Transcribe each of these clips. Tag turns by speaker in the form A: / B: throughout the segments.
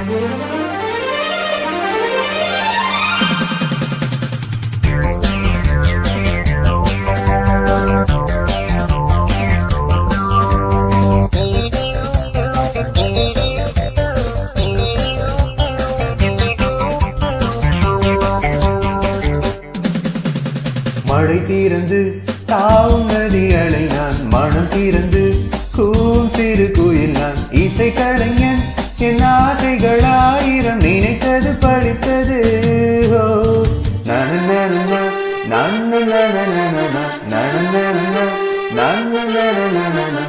A: மழை தீர்ந்து தாவும் நதிகளை நான் மனம் தீர்ந்து கூம் சிறு குயில் நான் இசை கலைஞன் என் ஆசைகள் ஆயிரம் நினைத்தது படித்தது ஓ நன நன நன நன நன நன நன நன நன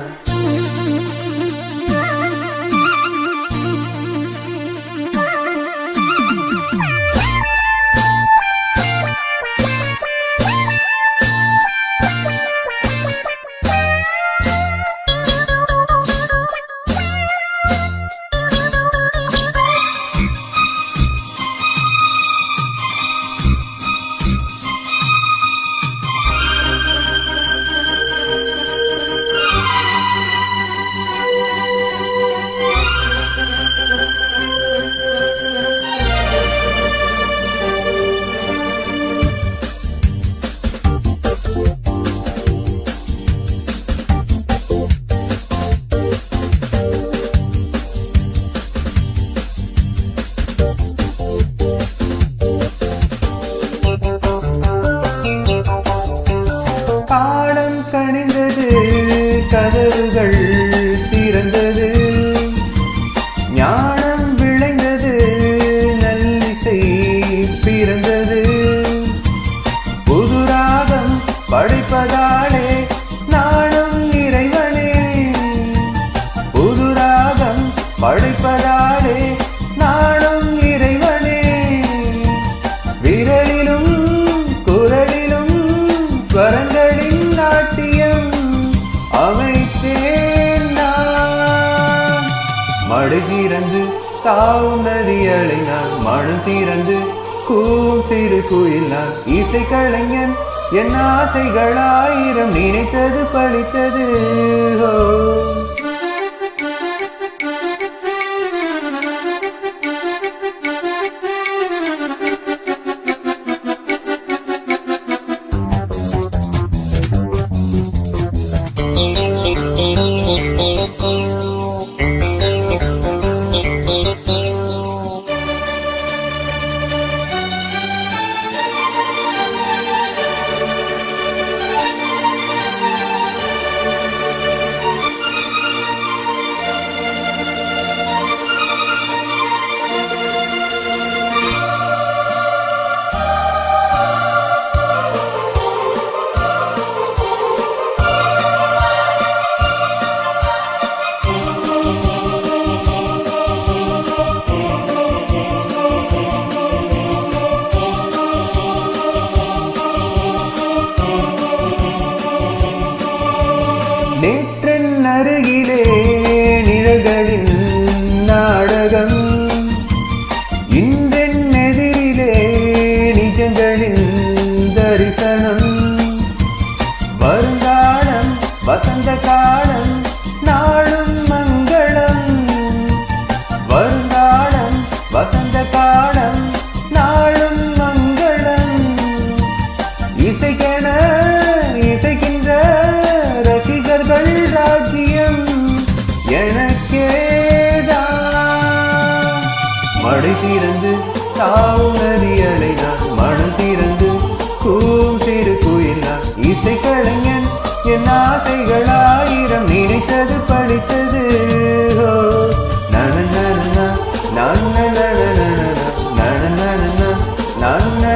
A: காலம் கணிந்தது கதவுகள் திறந்தது ஞானம் விளைந்தது நல்லிசை பிறந்தது புது ராகம் படைப்பதாலே நானும் இறைவனே புது ராகம் படைப்பதாலே நானும் இறைவனே விரலிலும் குரலிலும் ஸ்வரங்களின் நாட்டியம் அமைத்தேன் நான் மழை திறந்து தாவும் நதியலை நான் மனம் திறந்து கூம் சிறு குயில் நான் இசை கலைஞன் என் ஆசைகள் ஆயிரம் நினைத்தது பழித்தது ஓ நேற்றன் அருகிலே நிழல்களின் நாடகம் இன்றென் எதிரிலே நிஜங்களின் தரிசனம் வருங்காலம் வசந்த காலம் நாளும் மங்களம் வருங்காலம் வசந்த காலம் நாளும் மங்களம் இசைக்கென இசைக்கின்ற ரசிகர்கள் ராஜ்யம் எனக்கேதான் மழை திறந்து தாவும் நதியலை நான் மனம் திறந்து கூம் சிறு குயில் நான் இசை கலைஞன் என் ஆசைகள் ஆயிரம் நினைத்தது பழித்தது ஓ நன நன நன நன நன நன நன நன நன